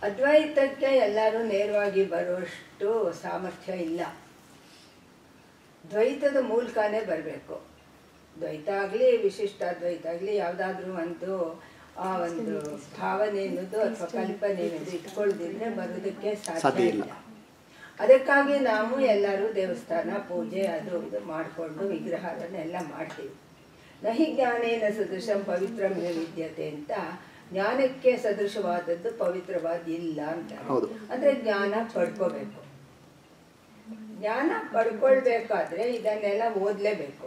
ಅದ್ವೈತಕ್ಕೆ ಎಲ್ಲರೂ ನೇರವಾಗಿ ಬರುವಷ್ಟು ಸಾಮರ್ಥ್ಯ ಇಲ್ಲ ದ್ವೈತದ ಮೂಲಕನೇ ಬರಬೇಕು ದ್ವೈತ ಆಗಲಿ ವಿಶಿಷ್ಟ ಅದ್ವೈತ ಆಗಲಿ ಯಾವುದಾದ್ರೂ ಒಂದು ಆ ಒಂದು ಭಾವನೆ ಅನ್ನೋದು ಅಥವಾ ಕಲ್ಪನೆ ಅನ್ನೋದು ಇಟ್ಕೊಳ್ದಿದ್ರೆ ಬರೋದಕ್ಕೆ ಸಾಧ್ಯ ಸಾಧ್ಯ ಇಲ್ಲ. ಇಲ್ಲ ಅದಕ್ಕಾಗಿ ನಾವು ಎಲ್ಲರೂ ದೇವಸ್ಥಾನ ಪೂಜೆ ಅದು ಇದು ಮಾಡಿಕೊಂಡು ವಿಗ್ರಹಗಳನ್ನೆಲ್ಲ ಮಾಡ್ತೀವಿ ನಹಿ ಜ್ಞಾನೇನ ಸದೃಶಂ ಪವಿತ್ರಮೇ ವಿದ್ಯತೆ ಅಂತ ಜ್ಞಾನಕ್ಕೆ ಸದೃಶವಾದದ್ದು ಪವಿತ್ರವಾದ ಇಲ್ಲ ಅಂತ ಹೌದು. ಅಂದ್ರೆ ಜ್ಞಾನ ಪಡ್ಕೋಬೇಕು ಜ್ಞಾನ ಪಡ್ಕೊಳ್ಬೇಕಾದ್ರೆ ಇದನ್ನೆಲ್ಲ ಓದಲೇಬೇಕು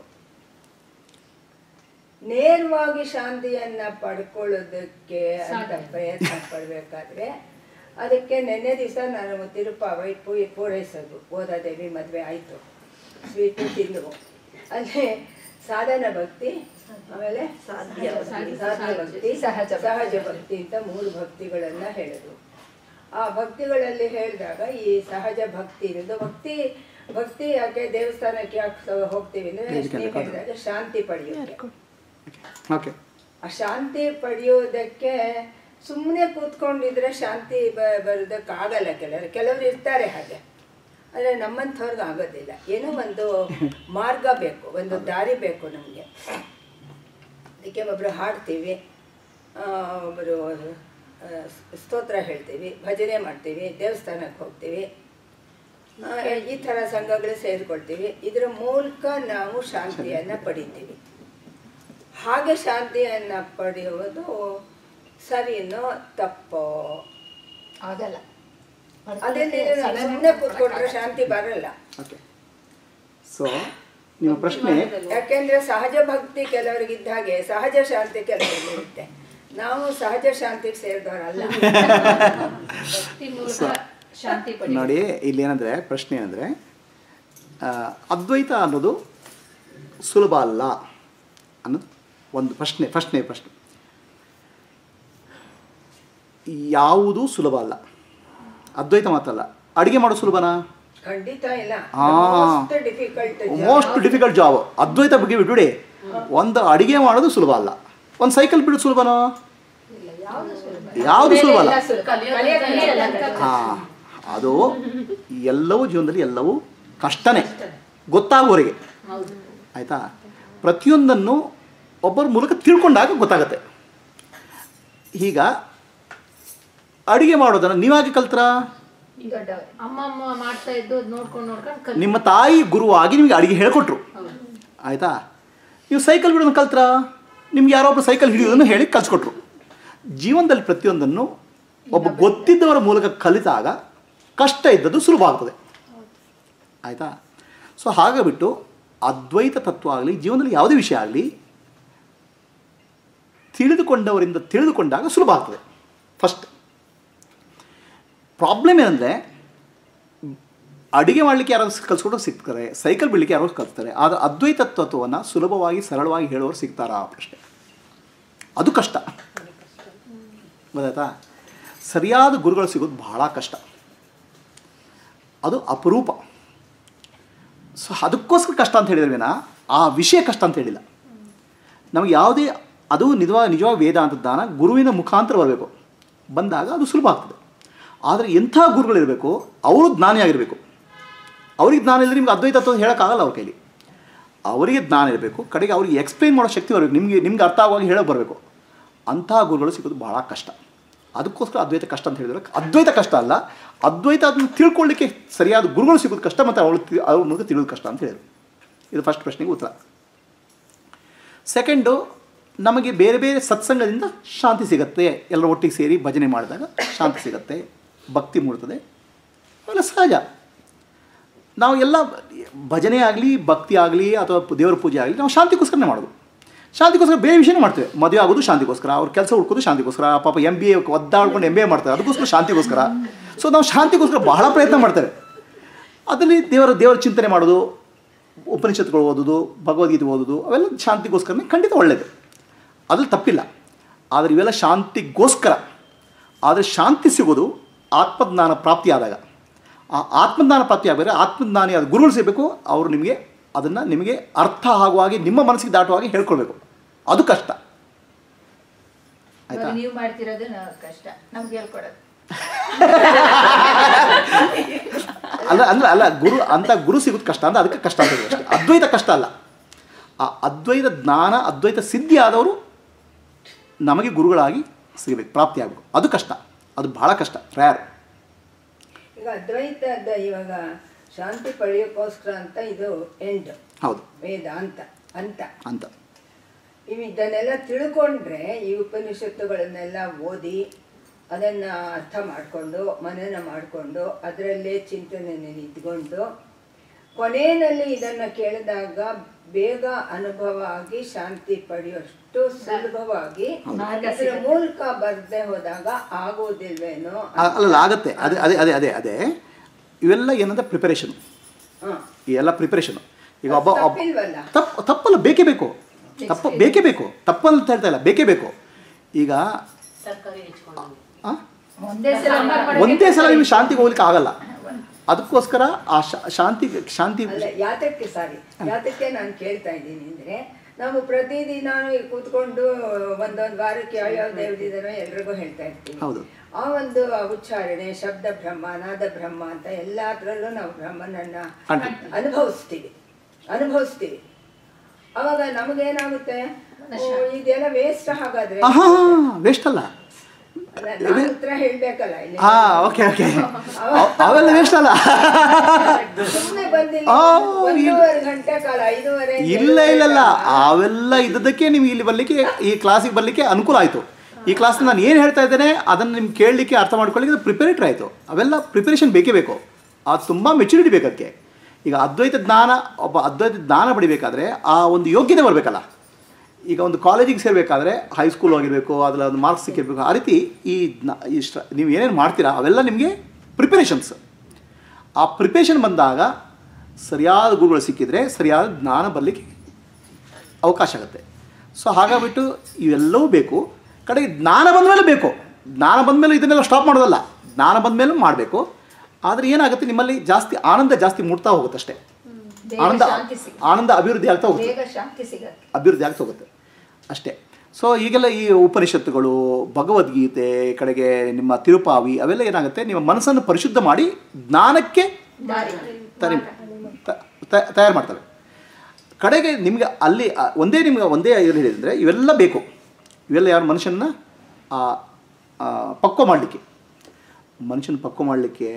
ನೇರವಾಗಿ ಶಾಂತಿಯನ್ನ ಪಡ್ಕೊಳ್ಳೋದಕ್ಕೆ ಅಂತ ಪ್ರಯತ್ನ ಪಡ್ಬೇಕಾದ್ರೆ ಅದಕ್ಕೆ ನೆನ್ನೆ ದಿವಸ ನಾನು ತಿರುಪಾವೈ ಪೂ ಪೂರೈಸೋದು ಓದಾದೇವಿ ಮದುವೆ ಆಯಿತು ಸ್ವೀಟು ತಿನ್ನು ಅಲ್ಲೇ ಸಾಧನ ಭಕ್ತಿ ಆಮೇಲೆ ಸಾಧ್ಯ ಭಕ್ತಿ. ಸಾಧ್ಯ ಭಕ್ತಿ ಸಹಜ ಸಹಜ ಭಕ್ತಿ ಅಂತ ಮೂರು ಭಕ್ತಿಗಳನ್ನ ಹೇಳಿದ್ರು ಆ ಭಕ್ತಿಗಳಲ್ಲಿ ಹೇಳಿದಾಗ ಈ ಸಹಜ ಭಕ್ತಿ ಇರೋದು ಭಕ್ತಿ ಭಕ್ತಿ ಯಾಕೆ ದೇವಸ್ಥಾನಕ್ಕೆ ಯಾಕೆ ಹೋಗ್ತೀವಿ ಅಂದ್ರೆ ನೀವು ಹೇಳಿದಾಗ ಶಾಂತಿ ಪಡೆಯೋಕೆ ಓಕೆ ಆ ಶಾಂತಿ ಪಡೆಯೋದಕ್ಕೆ ಸುಮ್ಮನೆ ಕೂತ್ಕೊಂಡಿದ್ರೆ ಶಾಂತಿ ಬ ಬರೋದಕ್ಕಾಗಲ್ಲ ಕೆಲವರು ಕೆಲವರು ಇರ್ತಾರೆ ಹಾಗೆ ಆದರೆ ನಮ್ಮಂಥವ್ರಿಗೆ ಆಗೋದಿಲ್ಲ ಏನೋ ಒಂದು ಮಾರ್ಗ ಬೇಕು ಒಂದು ದಾರಿ ಬೇಕು ನಮಗೆ ಅದಕ್ಕೆ ಒಬ್ಬರು ಹಾಡ್ತೀವಿ ಆ, ಒಬ್ಬರು ಆ, ಸ್ತೋತ್ರ ಹೇಳ್ತೀವಿ ಭಜನೆ ಮಾಡ್ತೀವಿ ದೇವಸ್ಥಾನಕ್ಕೆ ಹೋಗ್ತೀವಿ ಆ, ಈ ಥರ ಸಂಘಗಳು ಸೇರಿಕೊಳ್ತೀವಿ ಇದರ ಮೂಲಕ ನಾವು ಶಾಂತಿಯನ್ನು ಪಡಿತೀವಿ ಹಾಗೆ ಶಾಂತಿಯನ್ನು ಪಡೆಯುವುದು ಸರಿನೋ ತಪ್ಪೋ ಆಗಲ್ಲ ಅದೇ ಸುಮ್ಮನೆ ಕೂತ್ಕೊಂಡ್ರೆ ಶಾಂತಿ ಬರಲ್ಲ ಓಕೆ ಸೊ ನಿಮ್ಮ ಪ್ರಶ್ನೆ ಯಾಕೆಂದ್ರೆ ಸಹಜ ಭಕ್ತಿ ಕೆಲವರಿಗಿದ್ದ ಹಾಗೆ ಸಹಜ ಶಾಂತಿ ಕೆಲವರಿಗೆ ಇರುತ್ತೆ ನಾವು ಸಹಜ ಶಾಂತಿಗೆ ಸೇರಿದವರಲ್ಲ ಭಕ್ತಿ ಮೂಲಕ ಶಾಂತಿ ಪಡಿ ನೋಡಿ ಇಲ್ಲಿ ಏನಂದರೆ ಪ್ರಶ್ನೆ ಏನಂದರೆ ಅದ್ವೈತ ಅನ್ನೋದು ಸುಲಭ ಅಲ್ಲ ಅನ್ನೋದು ಒಂದು ಪ್ರಶ್ನೆ ಪ್ರಶ್ನೆ ಪ್ರಶ್ನೆ ಯಾವುದು ಸುಲಭ ಅಲ್ಲ ಅದ್ವೈತ ಮಾತ್ರ ಅಲ್ಲ ಅಡುಗೆ ಮಾಡೋದು ಸುಲಭನಾ ಖಂಡಿತ ಇಲ್ಲ ಆ. Most difficult most difficult job Advaita ಬಗ್ಗೆ ಬಿಟ್ಬಿಡಿ ಒಂದು ಅಡುಗೆ ಮಾಡೋದು ಸುಲಭ ಅಲ್ಲ ಒಂದು ಸೈಕಲ್ ಬಿಡೋದು ಸುಲಭನೋ ಯಾವುದು ಸುಲಭ ಅಲ್ಲ ಹಾಂ ಅದು ಎಲ್ಲವೂ ಜೀವನದಲ್ಲಿ ಎಲ್ಲವೂ ಕಷ್ಟನೇ ಗೊತ್ತಾಗುವವರೆಗೆ ಆಯಿತಾ ಪ್ರತಿಯೊಂದನ್ನು ಒಬ್ಬರ ಮೂಲಕ ತಿಳ್ಕೊಂಡಾಗ ಗೊತ್ತಾಗತ್ತೆ ಈಗ ಅಡುಗೆ ಮಾಡೋದನ್ನು ನೀವಾಗೆ ಕಲ್ತ್ರಾ ಈಗ ಡ- ಅಮ್ಮ ಅಮ್ಮ ಮಾಡ್ತಾ ಇದ್ದು ಅದ್ ನೋಡ್ಕೊಂಡು ನೋಡ್ಕೊಂಡು ಕಲ್ ನಿಮ್ಮ ತಾಯಿ ಗುರುವಾಗಿ ನಿಮಗೆ ಅಡುಗೆ ಹೇಳ್ಕೊಟ್ರು ಆಯಿತಾ ನೀವು ಸೈಕಲ್ ಬಿಡೋದನ್ನು ಕಲ್ತ್ರಾ ನಿಮ್ಗೆ ಯಾರೊಬ್ಬರು ಸೈಕಲ್ ಹಿಡಿಯೋದನ್ನು ಹೇಳಿ ಕಲಿಸ್ಕೊಟ್ರು ಜೀವನದಲ್ಲಿ ಪ್ರತಿಯೊಂದನ್ನು ಒಬ್ಬ ಗೊತ್ತಿದ್ದವರ ಮೂಲಕ ಕಲಿತಾಗ ಕಷ್ಟ ಇದ್ದದ್ದು ಸುಲಭ ಆಗ್ತದೆ ಆಯಿತಾ ಸೊ ಹಾಗಾಗ್ಬಿಟ್ಟು ಅದ್ವೈತ ತತ್ವ ಆಗಲಿ ಜೀವನದಲ್ಲಿ ಯಾವುದೇ ವಿಷಯ ಆಗಲಿ ತಿಳಿದುಕೊಂಡವರಿಂದ ತಿಳಿದುಕೊಂಡಾಗ ಸುಲಭ ಆಗ್ತದೆ ಫಸ್ಟ್ ಪ್ರಾಬ್ಲಮ್ ಏನಂದರೆ ಅಡುಗೆ ಮಾಡಲಿಕ್ಕೆ ಯಾರು ಕಲ್ಸ್ಕೊಟ್ಟು ಸಿಗ್ತಾರೆ ಸೈಕಲ್ ಬಿಡಲಿಕ್ಕೆ ಯಾರೋ ಕಲಿಸ್ತಾರೆ ಆದರೆ ಅದ್ವೈತ ತತ್ವವನ್ನು ಸುಲಭವಾಗಿ ಸರಳವಾಗಿ ಹೇಳೋರು ಸಿಗ್ತಾರಾ ಆ ಪ್ರಶ್ನೆ ಅದು ಕಷ್ಟ ಗೊತ್ತಾಯ್ತಾ ಸರಿಯಾದ ಗುರುಗಳು ಸಿಗೋದು ಬಹಳ ಕಷ್ಟ ಅದು ಅಪರೂಪ ಸೊ ಅದಕ್ಕೋಸ್ಕರ ಕಷ್ಟ ಅಂತ ಹೇಳಿದ್ರೆ ವಿನ ಆ ವಿಷಯ ಕಷ್ಟ ಅಂತ ಹೇಳಿಲ್ಲ ನಮಗೆ ಯಾವುದೇ ಅದು ನಿಜವಾಗ ನಿಜವಾಗಿ ವೇದಾಂತ ದಾನ ಗುರುವಿನ ಮುಖಾಂತರ ಬರಬೇಕು ಬಂದಾಗ ಅದು ಸುಲಭ ಆಗ್ತದೆ ಆದರೆ ಎಂಥ ಗುರುಗಳಿರಬೇಕು ಅವರು ಜ್ಞಾನಿಯಾಗಿರಬೇಕು ಅವ್ರಿಗೆ ಜ್ಞಾನ ಇಲ್ಲದ್ರೆ ನಿಮ್ಗೆ ಅದ್ವೈತ ತತ್ವ ಹೇಳೋಕ್ಕಾಗಲ್ಲ ಅವ್ರ ಕೈಲಿ ಅವರಿಗೆ ಜ್ಞಾನ ಇರಬೇಕು ಕಡೆಗೆ ಅವ್ರಿಗೆ ಎಕ್ಸ್ಪ್ಲೈನ್ ಮಾಡೋ ಶಕ್ತಿ ಬರಬೇಕು ನಿಮಗೆ ನಿಮ್ಗೆ ಅರ್ಥ ಆಗುವಾಗ ಹೇಳೋಕೆ ಬರಬೇಕು ಅಂತಹ ಗುರುಗಳು ಸಿಗೋದು ಭಾಳ ಕಷ್ಟ ಅದಕ್ಕೋಸ್ಕರ ಅದ್ವೈತ ಕಷ್ಟ ಅಂತ ಹೇಳಿದ್ರೆ ಅದ್ವೈತ ಕಷ್ಟ ಅಲ್ಲ ಅದ್ವೈತ ಅದನ್ನು ತಿಳ್ಕೊಳ್ಳಿಕ್ಕೆ ಸರಿಯಾದ ಗುರುಗಳು ಸಿಗೋದು ಕಷ್ಟ ಮತ್ತು ಅವಳು ತಿ- ಅವ್ರ ಮೂಲಕ ತಿಳಿಯೋದು ಕಷ್ಟ ಅಂತ ಹೇಳಿದ್ರು ಇದು ಫಸ್ಟ್ ಪ್ರಶ್ನೆಗೆ ಉತ್ತರ ಸೆಕೆಂಡು ನಮಗೆ ಬೇರೆ ಬೇರೆ ಸತ್ಸಂಗದಿಂದ ಶಾಂತಿ ಸಿಗತ್ತೆ ಎಲ್ಲರೂ ಒಟ್ಟಿಗೆ ಸೇರಿ ಭಜನೆ ಮಾಡಿದಾಗ ಶಾಂತಿ ಸಿಗತ್ತೆ ಭಕ್ತಿ ಮೂಡ್ತದೆ ಅವೆಲ್ಲ ಸಹಜ ನಾವು ಎಲ್ಲ ಭಜನೆ ಆಗಲಿ ಭಕ್ತಿ ಆಗಲಿ ಅಥವಾ ಪು- ದೇವರ ಪೂಜೆ ಆಗಲಿ ನಾವು ಶಾಂತಿಗೋಸ್ಕರನೇ ಮಾಡೋದು ಶಾಂತಿಗೋಸ್ಕರ ಬೇರೆ ವಿಷಯನೇ ಮಾಡ್ತೇವೆ ಮದುವೆ ಆಗೋದು ಶಾಂತಿಗೋಸ್ಕರ ಅವ್ರ ಕೆಲಸ ಹುಡ್ಕೋದು ಶಾಂತಿಗೋಸ್ಕರ ಪಾಪ ಎಮ್ ಬಿ ಎ ಒದ್ದಾಡ್ಕೊಂಡು ಎಮ್ ಬಿ ಎ ಮಾಡ್ತಾರೆ ಅದಕ್ಕೋಸ್ಕರ ಶಾಂತಿಗೋಸ್ಕರ ಸೊ ನಾವು ಶಾಂತಿಗೋಸ್ಕರ ಬಹಳ ಪ್ರಯತ್ನ ಮಾಡ್ತೇವೆ ಅದರಲ್ಲಿ ದೇವರ ದೇವರ ಚಿಂತನೆ ಮಾಡೋದು ಉಪನಿಷತ್ಗಳು ಓದೋದು ಭಗವದ್ಗೀತೆ ಓದೋದು ಅವೆಲ್ಲ ಶಾಂತಿಗೋಸ್ಕರನೇ ಖಂಡಿತ ಒಳ್ಳೆಯದು ಅದ್ರಲ್ಲಿ ತಪ್ಪಿಲ್ಲ ಆದರೆ ಇವೆಲ್ಲ ಶಾಂತಿಗೋಸ್ಕರ ಆದರೆ ಶಾಂತಿ ಸಿಗೋದು ಆತ್ಮಜ್ಞಾನ ಪ್ರಾಪ್ತಿಯಾದಾಗ ಆ ಆತ್ಮಜ್ಞಾನ ಪ್ರಾಪ್ತಿ ಆಗಬೇರೆ ಆತ್ಮಜ್ಞಾನಿ ಅದು ಗುರುಗಳು ಸಿಗಬೇಕು ಅವರು ನಿಮಗೆ ಅದನ್ನು ನಿಮಗೆ ಅರ್ಥ ಆಗುವ ಹಾಗೆ ನಿಮ್ಮ ಮನಸ್ಸಿಗೆ ದಾಟುವ ಹಾಗೆ ಹೇಳ್ಕೊಳ್ಬೇಕು ಅದು ಕಷ್ಟ ಆಯ್ತಾ ನೀವು ಮಾಡ್ತಿರೋದು ನಾವು ಕಷ್ಟ ನಮ್ಗೆ ಹೇಳ್ಕೊಡೋದು ಅಲ್ಲ ಅಲ್ಲ ಅಲ್ಲ ಗುರು ಅಂತ ಗುರು ಸಿಗೋದು ಕಷ್ಟ ಅಂತ ಅದಕ್ಕೆ ಕಷ್ಟ ಅಂತ ಅಷ್ಟೇ ಅದ್ವೈತ ಕಷ್ಟ ಅಲ್ಲ ಆ ಅದ್ವೈತ ಜ್ಞಾನ ಅದ್ವೈತ ಸಿದ್ಧಿ ಆದವರು ನಮಗೆ ಗುರುಗಳಾಗಿ ಸಿಗಬೇಕು ಪ್ರಾಪ್ತಿಯಾಗಬೇಕು ಅದು ಕಷ್ಟ ಅದು ಬಹಳ ಕಷ್ಟ ರ್ಯಾರ್ ಈಗ ಅದ್ವೈತದ ಇವಾಗ ಶಾಂತಿ ಪಡೆಯೋಕ್ಕೋಸ್ಕರ ಅಂತ ಇದು ಎಂಡ್ ಹೌದು ವೇದ ಅಂತ ಅಂತ ಅಂತ ಇವು ಇದನ್ನೆಲ್ಲ ತಿಳ್ಕೊಂಡ್ರೆ ಈ ಉಪನಿಷತ್ತುಗಳನ್ನೆಲ್ಲ ಓದಿ ಅದನ್ನು ಅರ್ಥ ಮಾಡಿಕೊಂಡು ಮನನ ಮಾಡಿಕೊಂಡು ಅದರಲ್ಲೇ ಚಿಂತನೆಯನ್ನು ನಿಂತ್ಕೊಂಡು ಕೊನೆಯಲ್ಲಿ ಇದನ್ನು ಕೇಳಿದಾಗ ಬೇಗ ಅನುಭವ ಆಗಿ ಶಾಂತಿ ಪಡೆಯುವಷ್ಟು ಸುಲಭವಾಗಿ ಅದರ ಮೂಲಕ ಬರದೆ ಹೋದಾಗ ಆಗೋದಿಲ್ವೇನೋ ಅ- ಅಲ್ಲಲ್ಲ ಆಗತ್ತೆ ಅದೇ ಅದೇ ಅದೇ ಅದೇ ಅದೇ ಇವೆಲ್ಲ ಏನಂದ್ರೆ ಪ್ರಿಪರೇಷನ್ ಹಾಂ ಈ ಎಲ್ಲ ಪ್ರಿಪರೇಷನ್ ಈಗ ಒಬ್ಬ ಒಬ್ಬ ತಪ್ಪಿಲ್ವಲ್ಲ ತಪ್ಪು ತಪ್ಪಲ್ಲ ಬೇಕೇ ಬೇಕು ತಪ್ಪು ಬೇಕೇ ಬೇಕು ತಪ್ಪಂತ ಹೇಳ್ತಾ ಇಲ್ಲ ಬೇಕೇ ಬೇಕು ಈಗ ಆ? ಒಂದೇ ಸಲ ಒಂದೇ ಸಲ ನಿಮಗೆ ಶಾಂತಿಗೆ ಹೋಗ್ಲಿಕ್ಕೆ ಆಗಲ್ಲ ಅದಕ್ಕೋಸ್ಕರ ಆ ಶಾ- ಶಾಂತಿ ಶಾಂತಿ ಅಲ್ಲ ಯಾತಕ್ಕೆ ಸಾರಿ ಯಾತಕ್ಕೆ ನಾನು ಕೇಳ್ತಾ ಇದ್ದೀನಿ ಅಂದ್ರೆ ನಾವು ಪ್ರತಿದಿನ ಈಗ ಕೂತ್ಕೊಂಡು ಒಂದೊಂದು ವಾರಕ್ಕೆ ಯಾವ್ಯಾವ ದೇವರಿದಾರೋ ಎಲ್ರಿಗೂ ಹೇಳ್ತಾ ಇರ್ತೀವಿ ಹೌದು. ಆ ಒಂದು ಉಚ್ಚಾರಣೆ ಶಬ್ದ ಬ್ರಹ್ಮ ನಾದ ಬ್ರಹ್ಮ ಅಂತ ಎಲ್ಲದರಲ್ಲೂ ನಾವು ಬ್ರಹ್ಮನನ್ನ ಕಾಣ್ತೀವಿ. ಅನುಭವಿಸ್ತೀವಿ ಅನುಭವಿಸ್ತೀವಿ ಅವಾಗ ನಮಗೇನಾಗುತ್ತೆ ಓ, ಇದೆಲ್ಲ ವೇಸ್ಟ್ ಹಾಗಾದ್ರೆ ಆಹಾ ವೇಸ್ಟ್ ಅಲ್ಲ ಅಲ್ಲ, ನಾನು ಉತ್ತರ ಹೇಳ್ಬೇಕಲ್ಲ ಇಲ್ಲಿ ಹಾ ಓಕೆ ಓಕೆ ಅವೆಲ್ಲ ವೇಸ್ಟ್ ಅಲ್ಲ ಸುಮ್ಮನೆ ಬಂದಿಲ್ಲ ಆ, ಒಂದೂವರೆ ಗಂಟೆ ಕಾಲ ಐದೂವರೆ ಇಲ್ಲ ಇಲ್ಲ ಇಲ್ಲ ಅವೆಲ್ಲ ಇದ್ದದಕ್ಕೆ ನೀವು ಇಲ್ಲಿ ಬರಲಿಕ್ಕೆ ಈ ಕ್ಲಾಸಿಗೆ ಬರಲಿಕ್ಕೆ ಅನುಕೂಲ ಆಯಿತು ಈ ಕ್ಲಾಸ್ ನಾನು ಏನು ಹೇಳ್ತಾ ಇದ್ದೇನೆ ಅದನ್ನು ನಿಮ್ಗೆ ಕೇಳಲಿಕ್ಕೆ ಅರ್ಥ ಮಾಡ್ಕೊಳ್ಳಿಕ್ಕೆ ಪ್ರಿಪೇರೇಟರ್ ಆಯಿತು ಅವೆಲ್ಲ ಪ್ರಿಪರೇಷನ್ ಬೇಕೇ ಬೇಕು ಅದು ತುಂಬ ಮೆಚುರಿಟಿ ಬೇಕು ಅದಕ್ಕೆ ಈಗ ಅದ್ವೈತ ಜ್ಞಾನ ಒಬ್ಬ ಅದ್ವೈತ ಜ್ಞಾನ ಪಡಿಬೇಕಾದ್ರೆ ಆ ಒಂದು ಯೋಗ್ಯತೆ ಬರಬೇಕಲ್ಲ ಈಗ ಒಂದು ಕಾಲೇಜಿಗೆ ಸೇರಬೇಕಾದ್ರೆ ಹೈಸ್ಕೂಲ್ ಹೋಗಿರಬೇಕು ಅದರ ಒಂದು ಮಾರ್ಕ್ಸ್ ಸಿಕ್ಕಿರಬೇಕು ಆ ರೀತಿ ಈ ಜ್ಞಾ- ಈ ಸ್ಟ್ರ ನೀವು ಏನೇನು ಮಾಡ್ತೀರಾ ಅವೆಲ್ಲ ನಿಮಗೆ ಪ್ರಿಪರೇಷನ್ಸ್ ಆ ಪ್ರಿಪರೇಷನ್ ಬಂದಾಗ ಸರಿಯಾದ ಗುರುಗಳು ಸಿಕ್ಕಿದರೆ ಸರಿಯಾದ ಜ್ಞಾನ ಬರಲಿಕ್ಕೆ ಅವಕಾಶ ಆಗುತ್ತೆ ಸೊ ಹಾಗಾಗ್ಬಿಟ್ಟು ಇವೆಲ್ಲವೂ ಬೇಕು ಕಡೆಗೆ ಜ್ಞಾನ ಬಂದ ಮೇಲೆ ಬೇಕು ಜ್ಞಾನ ಬಂದ ಮೇಲೆ ಇದನ್ನೆಲ್ಲ ಸ್ಟಾಪ್ ಮಾಡೋದಲ್ಲ ಜ್ಞಾನ ಬಂದ ಮೇಲೂ ಮಾಡಬೇಕು ಆದರೆ ಏನಾಗುತ್ತೆ ನಿಮ್ಮಲ್ಲಿ ಜಾಸ್ತಿ ಆನಂದ ಜಾಸ್ತಿ ಮೂಡ್ತಾ ಹೋಗುತ್ತೆ ಅಷ್ಟೇ ಬೇಗ ಆನಂದ ಶಾಂತಿ ಸಿಗುತ್ತೆ. ಆನಂದ ಅಭಿವೃದ್ಧಿ ಆಗ್ತಾ ಹೋಗುತ್ತೆ ಬೇಗ ಶಾಂತಿ ಸಿಗತ್ತೆ ಅಭಿವೃದ್ಧಿ ಆಗ್ತಾ ಹೋಗುತ್ತೆ ಅಷ್ಟೇ ಸೊ ಈಗೆಲ್ಲ ಈ ಉಪನಿಷತ್ತುಗಳು ಭಗವದ್ಗೀತೆ ಕಡೆಗೆ ನಿಮ್ಮ ತಿರುಪಾವಿ ಅವೆಲ್ಲ ಏನಾಗುತ್ತೆ ನಿಮ್ಮ ಮನಸ್ಸನ್ನು ಪರಿಶುದ್ಧ ಮಾಡಿ ಜ್ಞಾನಕ್ಕೆ ದಾರಿ ತರಿ ತ- ತ- ತಯಾರು ಮಾಡ್ತವೆ ಕಡೆಗೆ ನಿಮಗೆ ಅಲ್ಲಿ ಆ, ಒಂದೇ ನಿಮ್ಗೆ ಒಂದೇ ಏನು ಹೇಳಿದರೆ ಇವೆಲ್ಲ ಬೇಕು ಇವೆಲ್ಲ ಯಾರು ಮನುಷ್ಯನ ಆ, ಆ, ಪಕ್ವ ಮಾಡಲಿಕ್ಕೆ ಮನುಷ್ಯನ ಪಕ್ವ ಮಾಡಲಿಕ್ಕೆ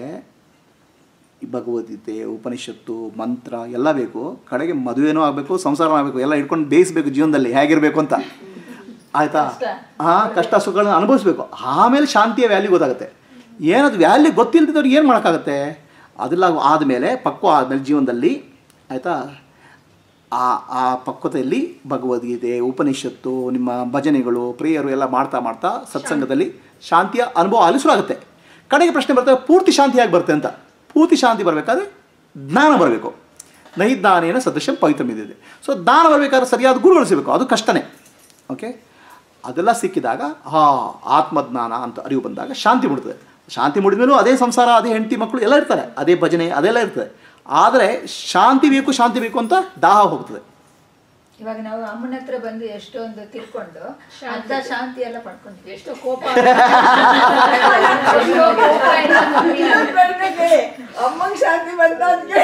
ಈ ಭಗವದ್ಗೀತೆ ಉಪನಿಷತ್ತು ಮಂತ್ರ ಎಲ್ಲ ಬೇಕು ಕಡೆಗೆ ಮದುವೆನೂ ಆಗಬೇಕು ಸಂಸಾರ ಆಗಬೇಕು ಎಲ್ಲ ಇಟ್ಕೊಂಡು ಬೇಯಿಸ್ಬೇಕು ಜೀವನದಲ್ಲಿ ಹೇಗಿರಬೇಕು ಅಂತ ಆಯಿತಾ ಹಾಂ ಕಷ್ಟ ಸುಖಗಳನ್ನ ಅನುಭವಿಸ್ಬೇಕು ಆಮೇಲೆ ಶಾಂತಿಯ ವ್ಯಾಲ್ಯೂ ಗೊತ್ತಾಗುತ್ತೆ ಏನದು ವ್ಯಾಲ್ಯೂ ಗೊತ್ತಿಲ್ಲದಿದ್ದವ್ರಿಗೆ ಏನು ಮಾಡೋಕ್ಕಾಗತ್ತೆ ಅದೆಲ್ಲ ಆದಮೇಲೆ ಪಕ್ವ ಆದಮೇಲೆ ಜೀವನದಲ್ಲಿ ಆಯಿತಾ ಆ ಆ ಪಕ್ವತೆಯಲ್ಲಿ ಭಗವದ್ಗೀತೆ ಉಪನಿಷತ್ತು ನಿಮ್ಮ ಭಜನೆಗಳು ಪ್ರೇಯರು ಎಲ್ಲ ಮಾಡ್ತಾ ಮಾಡ್ತಾ ಸತ್ಸಂಗದಲ್ಲಿ ಶಾಂತಿಯ ಅನುಭವ ಅಲ್ಲಿ ಶುರು ಆಗುತ್ತೆ ಕಡೆಗೆ ಪ್ರಶ್ನೆ ಬರ್ತದೆ ಪೂರ್ತಿ ಶಾಂತಿಯಾಗಿ ಬರುತ್ತೆ ಅಂತ ಪೂರ್ತಿ ಶಾಂತಿ ಬರಬೇಕಾದ್ರೆ ಜ್ಞಾನ ಬರಬೇಕು ನಹಿ ಜ್ಞಾನೇನ ಸದೃಶ್ಯಂ ಪವಿತ್ರ ಇದೆ ಸೊ ಜ್ಞಾನ ಬರಬೇಕಾದ್ರೆ ಸರಿಯಾದ ಗುರುಗಳು ಸಿಗಬೇಕು ಅದು ಕಷ್ಟನೇ ಓಕೆ ಅದೆಲ್ಲ ಸಿಕ್ಕಿದಾಗ ಹಾ ಆತ್ಮಜ್ಞಾನ ಅಂತ ಅರಿವು ಬಂದಾಗ ಶಾಂತಿ ಮೂಡ್ತದೆ ಶಾಂತಿ ಮೂಡಿದ ಮೇಲೂ ಅದೇ ಸಂಸಾರ ಅದೇ ಹೆಂಡತಿ ಮಕ್ಕಳು ಎಲ್ಲ ಇರ್ತಾರೆ ಅದೇ ಭಜನೆ ಅದೆಲ್ಲ ಇರ್ತದೆ ಆದರೆ ಶಾಂತಿ ಬೇಕು ಶಾಂತಿ ಬೇಕು ಅಂತ ದಾಹ ಹೋಗ್ತದೆ ಇವಾಗ ನಾವು ಅಮ್ಮನ ಹತ್ರ ಬಂದು ಎಷ್ಟೊಂದು ತಿಳ್ಕೊಂಡು ಅರ್ಧ ಶಾಂತಿ ಎಲ್ಲ ಪಡ್ಕೊಂಡ್ವಿ ಎಷ್ಟೋ ಕೋಪ ಎಷ್ಟೋ ಕೋಪ ಎಲ್ಲ ಕಮ್ಮಿ ಆಗುತ್ತೆ. ಅಮ್ಮಂಗ್ ಶಾಂತಿ ಬಂತ ಅದ್ಕೆ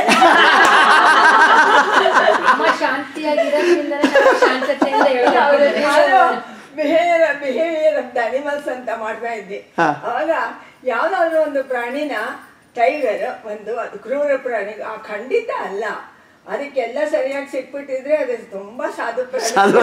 ಅಮ್ಮ ಶಾಂತಿಯಾಗಿರೋದ್ರಿಂದನೇ ನಾವು ಶಾಂತತೆಯಿಂದ ಹೇಳ್ತಾ ನಾನು ಬಿಹೇವಿಯರ್ ಬಿಹೇವಿಯರ್ ಅಂತ ಅನಿಮಲ್ಸ್ ಅಂತ ಮಾಡ್ತಾ ಇದ್ದೆ ಹಾ. ಆಗ ಯಾವ್ದಾದ್ರು ಒಂದು ಪ್ರಾಣಿನ ಟೈಗರ್ ಒಂದು ಅದು ಕ್ರೂರ ಪ್ರಾಣಿ ಆ ಖಂಡಿತ ಅಲ್ಲ ಅದಕ್ಕೆಲ್ಲ ಸರಿಯಾಗಿ ಸಿಕ್ಬಿಟ್ಟಿದ್ರೆ ಅದು ತುಂಬಾ ಸಾಧು ಪ್ರಾಣಿ ಸಾಧು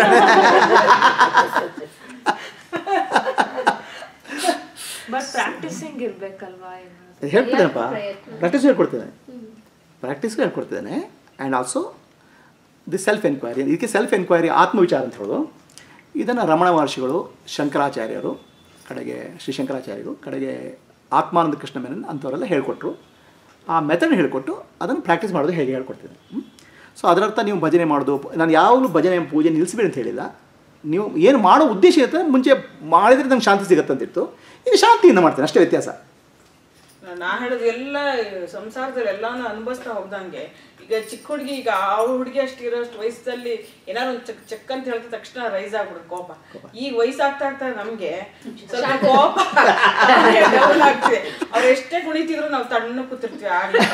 ಬಟ್ ಪ್ರಾಕ್ಟೀಸಿಂಗ್ ಇರ್ಬೇಕಲ್ವಾ ಏನಾದ್ರು ಹೇಳ್ಕೊಡ್ತೇನಪ್ಪ ಪ್ರಯತ್ನ. ಪ್ರಾಕ್ಟೀಸ್ ಹೇಳ್ಕೊಡ್ತೇನೆ ಪ್ರಾಕ್ಟೀಸ್ಗೂ ಹೇಳ್ಕೊಡ್ತೇನೆ and also the self enquiry ಇದಕ್ಕೆ ಸೆಲ್ಫ್ ಎನ್ಕ್ವೈರಿ ಆತ್ಮವಿಚಾರ ಅಂತ ಹೇಳೋದು ಇದನ್ನು ರಮಣ ಮಹರ್ಷಿಗಳು ಶಂಕರಾಚಾರ್ಯರು ಕಡೆಗೆ ಶ್ರೀ ಶಂಕರಾಚಾರ್ಯರು ಕಡೆಗೆ ಆತ್ಮಾನಂದ ಕೃಷ್ಣ ಮೆನನ್ ಅಂಥವರೆಲ್ಲ ಹೇಳ್ಕೊಟ್ರು ಆ ಮೆಥಡ್ ಹೇಳಿಕೊಟ್ಟು ಅದನ್ನು ಪ್ರಾಕ್ಟೀಸ್ ಮಾಡೋದು ಹೇಗೆ ಹೇಳ್ಕೊಡ್ತೀನಿ ಸೊ ಅದರರ್ಥ ನೀವು ಭಜನೆ ಮಾಡೋದು ನಾನು ಯಾವಾಗಲೂ ಭಜನೆ ಪೂಜೆ ನಿಲ್ಲಿಸಬೇಡಿ ಅಂತ ಹೇಳಿಲ್ಲ ನೀವು ಏನು ಮಾಡೋ ಉದ್ದೇಶ ಇರುತ್ತೆ ಮುಂಚೆ ಮಾಡಿದರೆ ನಂಗೆ ಶಾಂತಿ ಸಿಗುತ್ತೆ ಅಂತಿತ್ತು ಈಗ ಶಾಂತಿಯಿಂದ ಮಾಡ್ತೇನೆ ಅಷ್ಟೇ ವ್ಯತ್ಯಾಸ ನಾ ಹೇಳೋದು ಎಲ್ಲ ಸಂಸಾರದಲ್ಲಿ ಎಲ್ಲಾನು ಅನುಭವಿಸ್ತಾ ಹೋಗ್ದಂಗೆ ಈಗ ಚಿಕ್ಕ ಹುಡುಗಿ ಈಗ ಆ ಹುಡುಗಿ ಅಷ್ಟು ಇರೋಷ್ಟು ವಯಸ್ಸಲ್ಲಿ ಏನಾದ್ರು ಒಂದು ಚಕ್ ಚಕ್ ಅಂತ ಹೇಳಿದ ತಕ್ಷಣ ರೈಸ್ ಆಗ್ಬಿಡುತ್ತೆ ಕೋಪ ಈಗ ವಯಸ್ಸಾಗ್ತಾ ಆಗ್ತಾ ನಮ್ಗೆ ಸ್ವಲ್ಪ ಕೋಪ ಡೌನ್ ಆಗ್ತಿದೆ ಅವ್ರು ಎಷ್ಟೇ ಕುಣಿತಿದ್ರು ನಾವು ತಣ್ಣ ಕೂತಿರ್ತೀವಿ ಆಗ್ಲಿ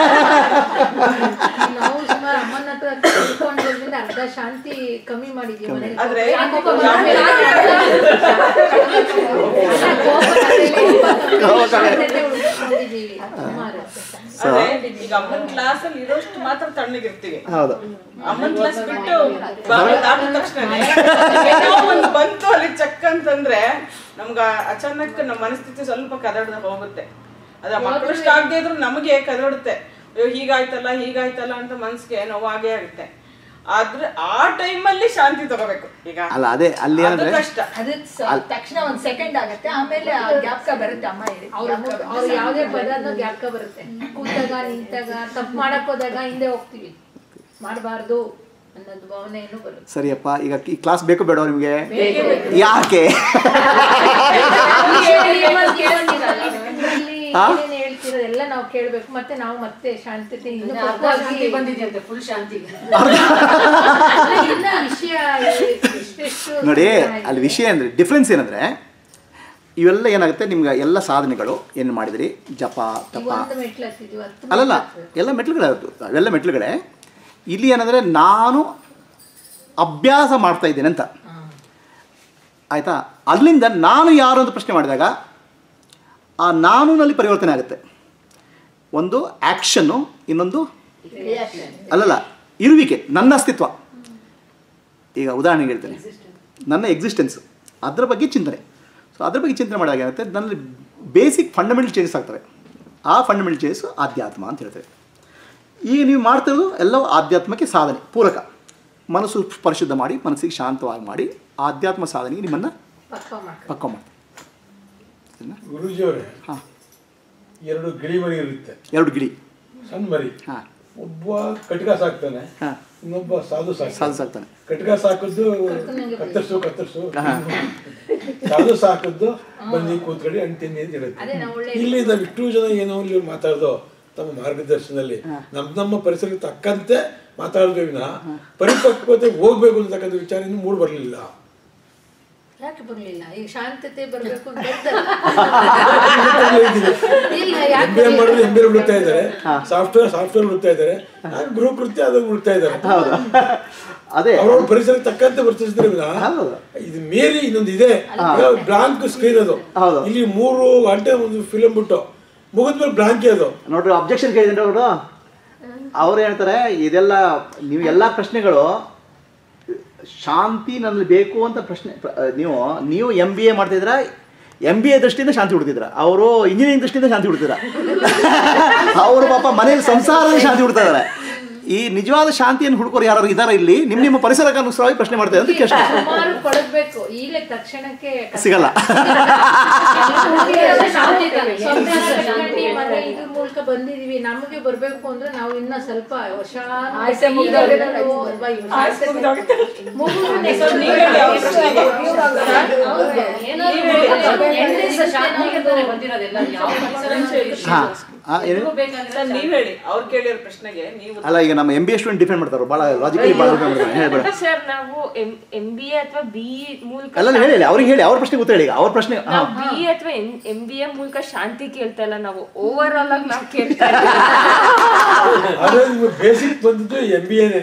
ನಾವು ಸುಮಾರು ಅಮ್ಮನ ಹತ್ರ ತಿಳ್ಕೊಂಡು ಬಂದ್ರಿಂದ ಅರ್ಧ ಶಾಂತಿ ಕಮ್ಮಿ ಮಾಡಿದ್ವಿ ಮನೇಲಿ ಆದ್ರೆ ಯಾಕೋ ಶಾಂತತೆ ಉಳ್ಸ್ಕೊಂಡಿದೀವಿ ಸುಮಾರು ಆದ್ರೆ ಈಗ ಅಮ್ಮನ ಕ್ಲಾಸ್ ಅಲ್ಲಿ ಇರೋಷ್ಟು ಮಾತ್ರ ತಣ್ಣಗಿರ್ತೀವಿ ಹೌದು ಅಮ್ಮನ ಕ್ಲಾಸ್ ಬಿಟ್ಟು ಬಾಗಿಲು ದಾಟಿದ ತಕ್ಷಣ ಏನೋ ಒಂದು ಬಂತು ಅಲ್ಲಿ ಚಕ್ ಅಂತಂದ್ರೆ ನಮ್ಗ ಅಚಾನಕ್ ನಮ್ಮ ಮನಸ್ಥಿತಿ ಸ್ವಲ್ಪ ಕದಡ್ದ ಹೋಗುತ್ತೆ ಅದ ಮಕ್ಕಳು ಇಷ್ಟ ಆಗದೆ ಇದ್ರು ನಮಗೆ ಕದಡುತ್ತೆ ಅಯ್ಯೋ ಹೀಗಾಯ್ತಲ್ಲ ಹೀಗಾಯ್ತಲ್ಲ ಅಂತ ಮನ್ಸಿಗೆ ನೋವಾಗೇ ಆಗುತ್ತೆ ಆದ್ರೆ ಆ ಟೈಮಲ್ಲಿ ಶಾಂತಿ ತಗೋಬೇಕು ಈಗ ಅಲ್ಲ ಅದೇ ಅಲ್ಲಿ ಅದು ಏನಂದ್ರೆ ಕಷ್ಟ ಅದು ಸ- ತಕ್ಷಣ ಒಂದ್ ಸೆಕೆಂಡ್ ಆಗುತ್ತೆ ಆಮೇಲೆ ಆ ಜ್ಞಾಪಕ ಬರುತ್ತೆ ಅಮ್ಮ ಹೇಳಿ ಅವ್ರ ಅವ್ರು ಯಾವ್ದೇ ಪದಾರ್ಥ ಜ್ಞಾಪಕ ಬರುತ್ತೆ ಕೂತಾಗ ನಿಂತಾಗ ತಪ್ಪು ಮಾಡಕ್ ಹೋದಾಗ ಹಿಂದೆ ಹೋಗ್ತೀವಿ ಮಾಡಬಾರ್ದು ಅನ್ನೋದು ಭಾವನೆಯನ್ನು ಬರುತ್ತೆ ಸರಿಯಪ್ಪ ಈಗ ಈ ಕ್ಲಾಸ್ ಬೇಕು ಬೇಡ ನಿಮಗೆ ಯಾಕೆ ಇದ್ರಲ್ಲಿ ಏನೇನ್ ಹೇಳ್ತಿರೋದು ಎಲ್ಲ ನಾವು ಕೇಳ್ಬೇಕು ಮತ್ತೆ ನಾವು ಮತ್ತೆ ಶಾಂತತೆ ಇನ್ನು ಪಕ್ವವಾಗಿ ಬಂದಿದೆಯಂತೆ ಫುಲ್ ಶಾಂತಿಗೆ ಇನ್ನ ವಿಷಯ ಎಷ್ಟೆಷ್ಟು ನೋಡಿ ಅಲ್ಲಿ ವಿಷಯ ಅಂದರೆ ಡಿಫ್ರೆನ್ಸ್ ಏನಂದರೆ ಇವೆಲ್ಲ ಏನಾಗುತ್ತೆ ನಿಮ್ಗೆ ಎಲ್ಲ ಸಾಧನೆಗಳು ಏನು ಮಾಡಿದಿರಿ ಜಪ ತಪ ಒಂದು ಮೆಟ್ಲು ಹತ್ತಿದ್ವಿ ಹತ್ತು ಅಲ್ಲಲ್ಲ ಎಲ್ಲ ಮೆಟ್ಲುಗಳೇ ಅದು ಅವೆಲ್ಲ ಮೆಟ್ಲುಗಳೇ ಇಲ್ಲಿ ಏನಂದರೆ ನಾನು ಅಭ್ಯಾಸ ಮಾಡ್ತಾ ಇದ್ದೇನೆ ಅಂತ ಆಯಿತಾ ಅಲ್ಲಿಂದ ನಾನು ಯಾರು ಅಂತ ಪ್ರಶ್ನೆ ಮಾಡಿದಾಗ ಆ ನಾನುನಲ್ಲಿ ಪರಿವರ್ತನೆ ಆಗುತ್ತೆ ಒಂದು ಆ್ಯಕ್ಷನ್ನು ಇನ್ನೊಂದು ಅಲ್ಲಲ್ಲ ಇರುವಿಕೆ ನನ್ನ ಅಸ್ತಿತ್ವ ಈಗ ಉದಾಹರಣೆಗೆ ಹೇಳ್ತೇನೆ ನನ್ನ ಎಕ್ಸಿಸ್ಟೆನ್ಸ್ ಅದರ ಬಗ್ಗೆ ಚಿಂತನೆ ಸೊ ಅದ್ರ ಬಗ್ಗೆ ಚಿಂತನೆ ಮಾಡಿದಾಗ ಏನಾಗುತ್ತೆ ನನ್ನಲ್ಲಿ ಬೇಸಿಕ್ ಫಂಡಮೆಂಟಲ್ ಚೇಂಜಸ್ ಆಗ್ತವೆ ಆ ಫಂಡಮೆಂಟಲ್ ಚೇಂಜಸ್ ಆಧ್ಯಾತ್ಮ ಅಂತ ಹೇಳ್ತೇವೆ ಈಗ ನೀವು ಮಾಡ್ತಿರೋದು ಎಲ್ಲವೂ ಆಧ್ಯಾತ್ಮಕ್ಕೆ ಸಾಧನೆ ಪೂರಕ ಮನಸ್ಸು ಪರಿಶುದ್ಧ ಮಾಡಿ ಮನಸ್ಸಿಗೆ ಶಾಂತವಾಗಿ ಮಾಡಿ ಆಧ್ಯಾತ್ಮ ಸಾಧನೆಗೆ ನಿಮ್ಮನ್ನು ಪಕ್ವ ಮಾಡ್ಕೊಂಡು ಪಕ್ವ ಮಾಡ್ತೀವಿ ಗುರೂಜಿಯವರೇ ಹಾಂ ಎರಡು ಗಿಳಿ ಮರಿ ಇರುತ್ತೆ ಎರಡು ಗಿಳಿ ಸಣ್ಣ ಮರಿ ಹಾಂ ಒಬ್ಬ ಕಟ್ಕ ಸಾಕ್ತಾನೆ ಹಾಂ ಇನ್ನೊಬ್ಬ ಸಾಧು ಸಾಧು ಸಾಕ್ತಾನೆ ಸಾಕ್ತಾನೆ ಕಟ್ಕ ಸಾಕದ್ದು ಕತ್ತರಿಸು ಕತ್ತರಿಸು ಸಾಧು ಸಾಕದ್ದು ಬನ್ನಿ ಕೂತ್ಕೊಳ್ಳಿ ಹಣ್ಣು ತಿನ್ನಿ ಅಂತ ಹೇಳುತ್ತೆ ಅದೇ ನಾವು ಒಳ್ಳೆ ಇಲ್ಲಿ ನಾವು ಇಷ್ಟು ಜನ ಏನೋ ಇಲ್ಲಿ ಮಾತಾಡ್ದೋ ತಮ್ಮ ಮಾರ್ಗದರ್ಶನದಲ್ಲಿ ನಮ್ಮ ನಮ್ಮ ಪರಿಸರಕ್ಕೆ ತಕ್ಕಂತೆ ಮಾತಾಡಿದ್ವಿ ವಿನ ಪರಿಪಕ್ವತೆ ಹೋಗ್ಬೇಕು ಅಂತಕ್ಕಂಥ ವಿಚಾರ ಇನ್ನೂ ಮೂಡ್ ಬರಲಿಲ್ಲ ಯಾಕೆ ಬರ್ಲಿಲ್ಲ ಈಗ ಶಾಂತತೆ ಬರ್ಬೇಕು ಅಂತ ಗೊತ್ತಲ್ಲ. ಇಲ್ಲ ಎಂ ಯಾಕೆ ಬಿ ಎ ಮಾಡಿದ್ರೆ ಎಂ ಬಿ ಎ ಬಿಡ್ತಾ ಇದ್ದಾರೆ ಸಾಫ್ಟ್ವೇರ್ ಸಾಫ್ಟ್ವೇರ್ ಬಿಡ್ತಾ ಇದ್ದಾರೆ ಗೃಹ ಕೃತ್ಯ ಅದನ್ನು ಬಿಡ್ತಾ ಇದ್ದಾರೆ ಹೌದು ಅದೇ ಅವ್ರವ್ರ ಪರಿಸರಕ್ಕೆ ತಕ್ಕಂತೆ ವರ್ತಿಸಿದ್ರೆ ವಿನ ಹೌದು. ಇದು ಮೀರಿ ಇನ್ನೊಂದು ಇದೆ ಬ್ಲಾಂಕ್ ಸ್ಕ್ರೀನ್ ಅದು ಹೌದು. ಇಲ್ಲಿ ಮೂರು ಗಂಟೆ ಒಂದು ಫಿಲಮ್ ಬಿಟ್ಟು ಮುಗಿದ್ಮೇಲೆ ಬ್ಲಾಂಕೇ ಅದು ನೋಡ್ರಿ ಅಬ್ಜೆಕ್ಷನ್ ಕೇಳಿದ್ರೆ ಅವರು ಅವ್ರು ಹೇಳ್ತಾರೆ ಇದೆಲ್ಲ ನೀವು ಎಲ್ಲ ಪ್ರಶ್ನೆಗಳು ಶಾಂತಿ ನನ್ನಲ್ಲಿ ಬೇಕು ಅಂತ ಪ್ರಶ್ನೆ ಪ್ರ- ನೀವು ನೀವು ಎಮ್ ಬಿ ಎ ಮಾಡ್ತಿದ್ರ ಎಮ್ ಬಿ ಎ ದೃಷ್ಟಿಯಿಂದ ಶಾಂತಿ ಹುಡ್ತಿದ್ರ ಅವರು ಇಂಜಿನಿಯರಿಂಗ್ ದೃಷ್ಟಿಯಿಂದ ಶಾಂತಿ ಹುಡ್ತಿದ್ರ ಅವರು ಪಾಪ ಮನೇಲಿ ಸಂಸಾರದಲ್ಲಿ ಶಾಂತಿ ಹುಡ್ತಾ ಇದಾರೆ ಈ ನಿಜವಾದ ಶಾಂತಿಯನ್ನು ಹುಡುಕೋರು ಯಾರು ಇದಾರ ಇಲ್ಲಿ ನಿಮ್ಮ ನಿಮ್ಮ ಪರಿಸರಕ್ಕೆ ಅನುಸಾರವಾಗಿ ಪ್ರಶ್ನೆ ಮಾಡ್ತಾರೆ ಅಂತ ಕೇಳಿ ಸುಮಾರು ಕೊಡಬೇಕು ಈಗಲೇ ತಕ್ಷಣಕ್ಕೆ ಸಿಗಲ್ಲ ಶಾಂತಿ ಮನೆ ಇದ್ರ ಮೂಲಕ ಬಂದಿದೀವಿ ನಮಗೆ ಬರ್ಬೇಕು ಅಂದ್ರೆ ನಾವು ಇನ್ನ ಸ್ವಲ್ಪ ವರ್ಷ ಆಯ್ಸೆ ಮುಗ್ದೋಗಿದೆ. ಬಂದಿರೋದೆಲ್ಲ ಯಾವ ಪರಿಸರ ಹಾಂ ಹಾಂ ಏನು ಸರ್ ನೀವ್ ಹೇಳಿ ಅವ್ರು ಕೇಳಿರೋ ಪ್ರಶ್ನೆಗೆ ನೀವು ಅಲ್ಲ ಈಗ ನಮ್ಮ M B A student defend ಮಾಡ್ತಾರೆ ಭಾಳ ಲಾಜಿಕಲಿ ಭಾಳ ಡಿಫೆಂಡ್ ಮಾಡ್ತಾರೆ ಹೇಳ್ಬೇಡ ಸರ್ ನಾವು ಎಂ ಬಿ ಎ ಅಥವಾ ಬಿ ಮೂಲಕ ಅಲ್ಲ ಹೇಳಿ ಹೇಳಿ ಅವ್ರಿಗೆ ಹೇಳಿ ಅವ್ರ ಪ್ರಶ್ನೆ ಗೊತ್ತೇಳಿ ಈಗ ಅವ್ರ ಪ್ರಶ್ನೆ ನಾವು ಹಾಂ ಬಿ ಎ ಅಥವಾ ಎಂ ಬಿ ಎ ಮೂಲಕ ಶಾಂತಿ ಕೇಳ್ತಾ ಇಲ್ಲ ನಾವು ಓವರ್ ಆಲ್ ಆಗಿ ನಾವು ಕೇಳ್ತಾ ಇದ್ದೀವಿ ಆದ್ರೆ ನಿಮ್ಗೆ ಬೇಸಿಕ್ ಬಂದಿದ್ದು ಎಂ ಬಿ ಎನೆ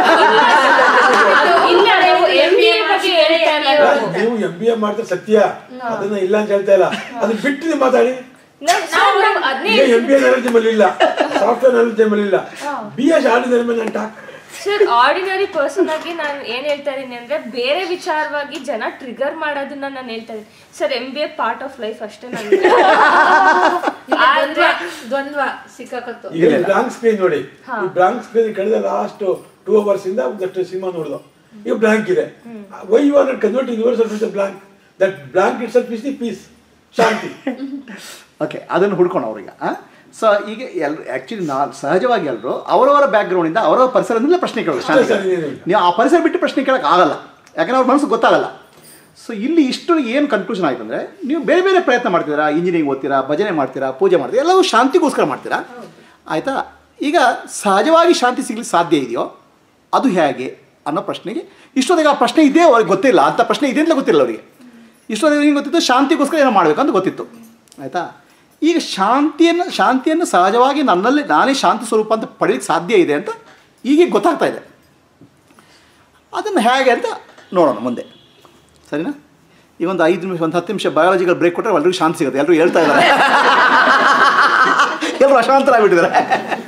ಇಲ್ಲ ನಾವು ಎಂ ಬಿ ಎ ಬಗ್ಗೆ ಹೇಳ್ತಾ ಇಲ್ಲ ನಾವು. ನೀವು ಎಂ ಬಿ ಎ ಮಾಡ್ತಾರೆ ಸತ್ಯ ಅದನ್ನ ಇಲ್ಲ ಅಂತ ಹೇಳ್ತಾ ಇಲ್ಲ ಅದನ್ನ ಬಿಟ್ಟು ನೀವು ಮಾತಾಡಿ ನಾವ್- ನಾವ್- ನಾವ್ ಅದ್ನೇ ಈಗ ಎಂ ಬಿ ಎ ನಾಲೆಜ್ ಮೇಲೆ ಇಲ್ಲ ಸಾಫ್ಟ್ವೇರ್ ನಾಲೆಜ್ ಮೇಲೆ ಇಲ್ಲ ಬಿ ಎಸ್ ಆರ್ಡಿನರಿ ಮೇಲೆ ನಾನು ಟಾಕ್ ಸರ್ ಆರ್ಡಿನರಿ ಪರ್ಸನ್ ಆಗಿ ನಾನು ಏನ್ ಹೇಳ್ತಾ ಇದೀನಿ ಅಂದ್ರೆ ಬೇರೆ ವಿಚಾರವಾಗಿ ಜನ ಟ್ರಿಗರ್ ಮಾಡೋದನ್ನ ನಾನು ಹೇಳ್ತಾ ಇದೀನಿ sir M B A part of life ಅಷ್ಟೇ ನಾನು ದ್ವಂದ್ವ ದ್ವಂದ್ವ ಸಿಕ್ಕಾಕತ್ತು ಈಗ ಬ್ಲಾಂಕ್ ಸ್ಕ್ರೀನ್ ನೋಡಿ ಈ ಬ್ಲಾಂಕ್ ಸ್ಕ್ರೀನ್ ಕಳೆದ ಲಾಸ್ಟ್ ಟೂ ಅವರ್ಸ್ ಇಂದ ಒಂದಷ್ಟು ಸಿನಿಮಾ ನೋಡ್ದು ಈಗ ಬ್ಲಾಂಕ್ ಇದೆ why you are convert universal blank that blank it's is the peace ಶಾಂತಿ ಓಕೆ ಅದನ್ನು ಹುಡ್ಕೊಂಡು ಅವ್ರಿಗೆ ಸೊ ಈಗ ಎಲ್ರು ಆ್ಯಕ್ಚುಲಿ ನಾ ಸಹಜವಾಗಿ ಎಲ್ಲರೂ ಅವರವರ ಬ್ಯಾಕ್ಗ್ರೌಂಡಿಂದ ಅವರವರ ಪರಿಸರದಿಂದಲೇ ಪ್ರಶ್ನೆ ಕೇಳೋದು ಶಾಂತಿ ಸರಿ, ಸರಿ. ನೀವು ಆ ಪರಿಸರ ಬಿಟ್ಟು ಪ್ರಶ್ನೆ ಕೇಳೋಕೆ ಆಗಲ್ಲ ಯಾಕಂದ್ರೆ ಅವ್ರ ಮನಸ್ಸು ಗೊತ್ತಾಗಲ್ಲ ಸೊ ಇಲ್ಲಿ ಇಷ್ಟು ಏನು ಕನ್ಕ್ಲೂಷನ್ ಆಯ್ತು ಅಂದರೆ ನೀವು ಬೇರೆ ಬೇರೆ ಪ್ರಯತ್ನ ಮಾಡ್ತೀರಾ ಇಂಜಿನಿಯರಿಂಗ್ ಓದ್ತೀರಾ ಭಜನೆ ಮಾಡ್ತೀರಾ ಪೂಜೆ ಮಾಡ್ತೀರಾ ಎಲ್ಲವೂ ಶಾಂತಿಗೋಸ್ಕರ ಮಾಡ್ತೀರಾ ಆಯಿತಾ ಈಗ ಸಹಜವಾಗಿ ಶಾಂತಿ ಸಿಗ್ಲಿಕ್ಕೆ ಸಾಧ್ಯ ಇದೆಯೋ ಅದು ಹೇಗೆ ಅನ್ನೋ ಪ್ರಶ್ನೆಗೆ ಇಷ್ಟೊತ್ತಿಗೆ ಆ ಪ್ರಶ್ನೆ ಇದೆ ಅವ್ರಿಗೆ ಗೊತ್ತಿಲ್ಲ ಅಂಥ ಪ್ರಶ್ನೆ ಇದೆ ಅಂತ ಗೊತ್ತಿಲ್ಲ ಅವರಿಗೆ ಇಷ್ಟೊತ್ತಿಗೆ ಏನು ಗೊತ್ತಿತ್ತು ಶಾಂತಿಗೋಸ್ಕರ ಏನೋ ಮಾಡಬೇಕಂತ ಗೊತ್ತಿತ್ತು ಆಯಿತಾ ಈಗ ಶಾಂತಿಯನ್ನು ಶಾಂತಿಯನ್ನು ಸಹಜವಾಗಿ ನನ್ನಲ್ಲಿ ನಾನೇ ಶಾಂತಿ ಸ್ವರೂಪ ಅಂತ ಪಡೆಯಲಿಕ್ಕೆ ಸಾಧ್ಯ ಇದೆ ಅಂತ ಈಗ ಗೊತ್ತಾಗ್ತಾ ಇದೆ ಅದನ್ನು ಹೇಗೆ ಅಂತ ನೋಡೋಣ ಮುಂದೆ ಸರಿನಾ ಈಗ ಒಂದು ಐದು ನಿಮಿಷ ಒಂದು ಹತ್ತು ನಿಮಿಷ ಬಯಾಲಜಿಕಲ್ ಬ್ರೇಕ್ ಕೊಟ್ಟರೆ ಎಲ್ರಿಗೂ ಶಾಂತಿ ಸಿಗುತ್ತೆ ಎಲ್ಲರೂ ಹೇಳ್ತಾ ಇದ್ದಾರೆ ಎಲ್ಲರೂ ಅಶಾಂತರಾಗ್ಬಿಟ್ಟಿದ್ದಾರೆ